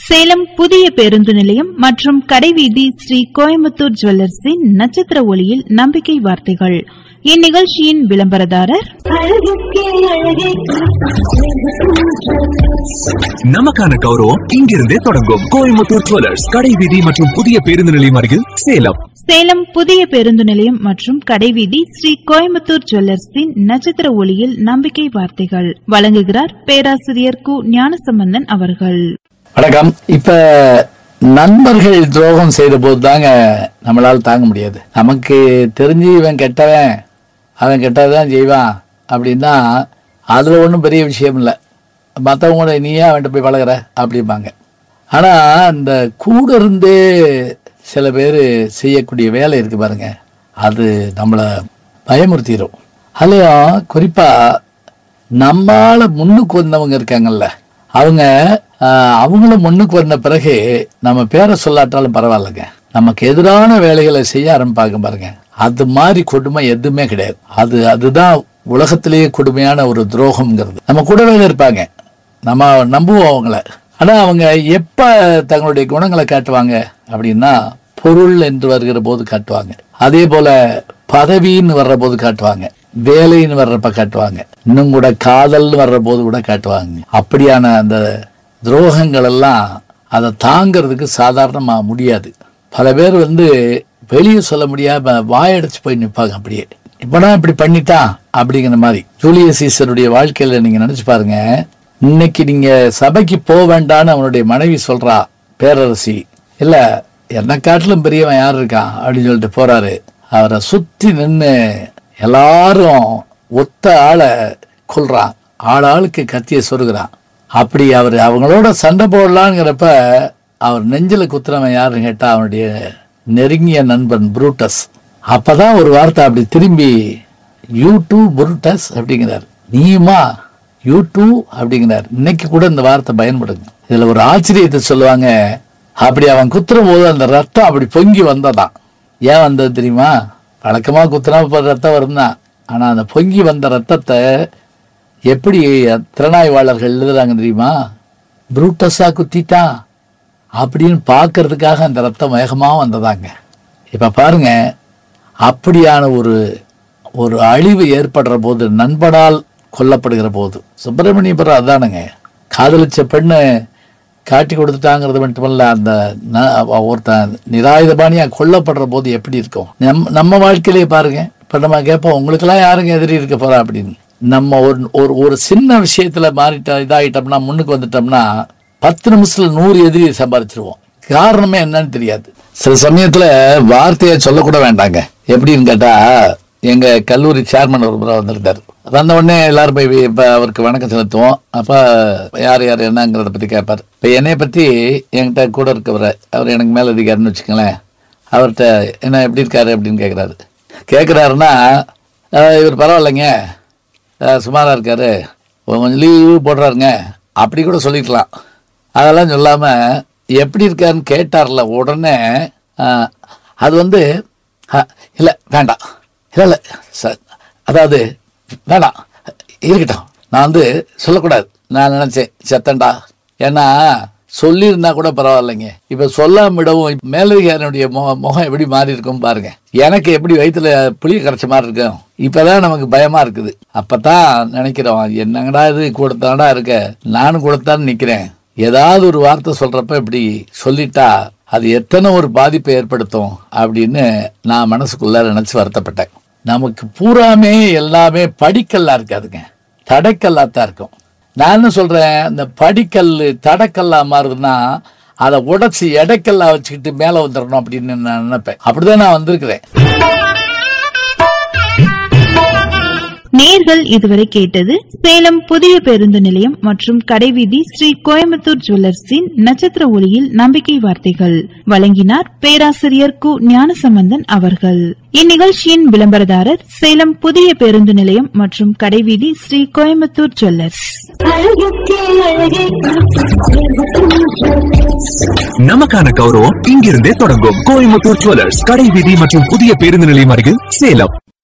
சேலம் புதிய பேருந்து நிலையம் மற்றும் கடைவீதி ஸ்ரீ கோயம்புத்தூர் ஜுவல்லர்ஸின் நட்சத்திர ஒளியில் நம்பிக்கை வார்த்தைகள் இந்நிகழ்ச்சியின் விளம்பரதாரர் நமக்கான கௌரவம் இங்கிருந்தே தொடங்கும் கோயம்புத்தூர் ஜுவல்லர்ஸ் கடை வீதி மற்றும் புதிய பேருந்து நிலையம் அருகில் சேலம் சேலம் புதிய பேருந்து நிலையம் மற்றும் கடைவீதி ஸ்ரீ கோயம்புத்தூர் ஜுவல்லர்ஸின் நட்சத்திர ஒளியில் நம்பிக்கை வார்த்தைகள் வழங்குகிறார் பேராசிரியர் கு ஞானசம்பந்தன் அவர்கள் வணக்கம் இப்ப நண்பர்கள் துரோகம் செய்த போது தாங்க நம்மளால தாங்க முடியாது நமக்கு தெரிஞ்சு இவன் கெட்டவன் அவன் கெட்டதான் செய்வான் அப்படின்னா அதுல ஒன்றும் பெரிய விஷயம் இல்லை மற்றவங்க நீயே அவன்கிட்ட போய் பழகுற அப்படிம்பாங்க ஆனா அந்த கூட இருந்தே சில பேர் செய்யக்கூடிய வேலை இருக்கு பாருங்க அது நம்மளை பயமுறுத்திடும் அதுலயும் குறிப்பா நம்மால முன்னுக்கு வந்தவங்க இருக்காங்கல்ல அவங்க ஆஹ், அவங்கள முன்னுக்கு வந்த பிறகு நம்ம பேரை சொல்லாட்டாலும் பரவாயில்லைங்க நமக்கு எதிரான வேலைகளை செய்ய ஆரம்பிப்பாங்க பாருங்க அது மாதிரி கொடுமை எதுவுமே கிடையாது அது அதுதான் உலகத்திலேயே கொடுமையான ஒரு துரோகம்ங்கிறது நம்ம கூடவே இருப்பாங்க நம்ம நம்புவோம் அவங்கள ஆனா அவங்க எப்ப தங்களுடைய குணங்களை காட்டுவாங்க அப்படின்னா பொருள் என்று வருகிற போது காட்டுவாங்க அதே போல பதவின்னு வர்ற போது காட்டுவாங்க வேலைன்னு வர்றப்ப காட்டுவாங்க இன்னும் கூட காதல்னு வர்ற போது கூட காட்டுவாங்க அப்படியான அந்த துரோகங்கள் எல்லாம் அதை தாங்கிறதுக்கு சாதாரணமா முடியாது பல பேர் வந்து வெளியே சொல்ல முடியாம வாயடைச்சு போய் நிற்பாங்க அப்படியே இப்பனா இப்படி பண்ணிட்டான் அப்படிங்கிற மாதிரி ஜூலிய சீசருடைய வாழ்க்கையில நீங்க நினைச்சு பாருங்க இன்னைக்கு நீங்க சபைக்கு போக வேண்டாம்னு அவனுடைய மனைவி சொல்றா பேரரசி இல்ல என்ன காட்டிலும் பெரியவன் யார் இருக்கான் அப்படின்னு சொல்லிட்டு போறாரு அவரை சுத்தி நின்னு எல்லாரும் ஒத்த ஆளை கொல்றான் ஆளாளுக்கு கத்திய சொருகிறான் அப்படி அவர் அவங்களோட சண்டை போடலாங்கிறப்ப அவர் நெஞ்சில குத்துறவன் யாருன்னு கேட்டா அவனுடைய நெருங்கிய நண்பன் புரூட்டஸ் அப்பதான் ஒரு வார்த்தை அப்படி திரும்பி யூ டூ புரூட்டஸ் அப்படிங்கிறார் நீயுமா யூ டூ அப்படிங்கிறார் இன்னைக்கு கூட இந்த வார்த்தை பயன்படுங்க இதுல ஒரு ஆச்சரியத்தை சொல்லுவாங்க அப்படி அவன் குத்துற போது அந்த ரத்தம் அப்படி பொங்கி வந்ததாம் ஏன் வந்தது தெரியுமா வழக்கமா குத்துனா இப்ப ரத்தம் வரும்தான் ஆனா அந்த பொங்கி வந்த ரத்தத்தை எப்படி திறனாய்வாளர்கள் எழுதுறாங்க தெரியுமா புரூட்டஸா குத்திட்டான் அப்படின்னு பார்க்கறதுக்காக அந்த ரத்தம் வேகமா வந்ததாங்க இப்ப பாருங்க அப்படியான ஒரு ஒரு அழிவு ஏற்படுற போது நண்பனால் கொல்லப்படுகிற போது சுப்பிரமணியபுரம் அதானுங்க காதலிச்ச பெண்ணு காட்டி கொடுத்துட்டாங்கிறது மட்டுமல்ல அந்த ந- அவ ஒருத்தன் நிராயுதபாணியா கொல்லப்படுற போது எப்படி இருக்கும் நம் நம்ம வாழ்க்கையிலேயே பாருங்க இப்ப நம்ம கேட்போம் உங்களுக்கெல்லாம் யாருங்க எதிரி இருக்க போறா அப்படின்னு நம்ம ஒரு ஒரு ஒரு சின்ன விஷயத்துல மாறிட்ட இதாயிட்டோம்னா முன்னுக்கு வந்துட்டோம்னா பத்து நிமிஷத்துல நூறு எதிரியை சம்பாதிச்சிருவோம் காரணமே என்னன்னு தெரியாது சில சமயத்துல வார்த்தையை சொல்லக்கூட வேண்டாங்க எப்படின்னு கேட்டா எங்க கல்லூரி சேர்மன் ஒரு முறை வந்திருந்தாரு வந்த உடனே எல்லாரும் போய் இப்ப அவருக்கு வணக்கம் செலுத்துவோம் அப்ப யார் யார் என்னங்கிறத பத்தி கேட்பார் இப்ப என்னைய பத்தி என்கிட்ட கூட இருக்கவர் அவர் எனக்கு மேல அதிகாரின்னு வச்சுக்கங்களேன் அவர்கிட்ட என்ன எப்படி இருக்காரு அப்படின்னு கேக்குறாரு கேக்குறாருன்னா "அஹ், இவர் பரவாயில்லைங்க அஹ், சுமாரா இருக்காரு கொஞ்சம் லீவு போடுறாருங்க அப்படி கூட சொல்லிக்கலாம் அதெல்லாம் சொல்லாம எப்படி இருக்காருன்னு கேட்டார்ல உடனே ஆஹ், அது வந்து ஆஹ், இல்ல வேண்டாம் இல்ல இல்ல சார் அதாவது வேண்டாம் இருக்கட்டும் நான் வந்து சொல்லக்கூடாது நான் நினைச்சேன் செத்தண்டா ஏன்னா சொல்லியிருந்தா கூட பரவாயில்லைங்க இப்ப சொல்லாம விடவும் மேலதிகாரியுடைய முகம் முகம் எப்படி மாறி இருக்கும் பாருங்க எனக்கு எப்படி வயித்துல புளி கரைச்ச மாதிரி இருக்கும் இப்பதான் நமக்கு பயமா இருக்குது அப்பதான் நினைக்கிறோம் என்னங்கடா இது கொடுத்தாடா இருக்க நானும் கொடுத்தான்னு நிக்கிறேன் ஏதாவது ஒரு வார்த்தை சொல்றப்ப இப்படி சொல்லிட்டா அது எத்தனை ஒரு பாதிப்பை ஏற்படுத்தும் அப்படின்னு நான் மனசுக்குள்ள நினைச்சு வருத்தப்பட்டேன் நமக்கு பூராமே எல்லாமே படிக்கல்லா இருக்காதுங்க தடைக்கல்லா தான் இருக்கும் நான் என்ன சொல்றேன் இந்த படிக்கல் தடைக்கல்லா மாறுதுன்னா அதை உடைச்சு எடைக்கல்லா வச்சுக்கிட்டு மேல வந்துடணும் அப்படின்னு நான் நினைப்பேன் அப்படிதான் நான் வந்திருக்கிறேன் நேர்கள் இதுவரை கேட்டது சேலம் புதிய பேருந்து நிலையம் மற்றும் கடைவீதி ஸ்ரீ கோயம்புத்தூர் ஜுவல்லர்ஸின் நட்சத்திர ஒளியில் நம்பிக்கை வார்த்தைகள் வழங்கினார் பேராசிரியர் கு ஞானசம்பந்தன் அவர்கள் இந்நிகழ்ச்சியின் விளம்பரதாரர் சேலம் புதிய பேருந்து நிலையம் மற்றும் கடைவீதி ஸ்ரீ கோயம்புத்தூர் ஜுவல்லர்ஸ் நமக்கான கௌரவம் இங்கிருந்தே தொடங்கும் கோயம்புத்தூர் ஜுவல்லர்ஸ் கடை வீதி மற்றும் புதிய பேருந்து நிலையம் அருகில் சேலம்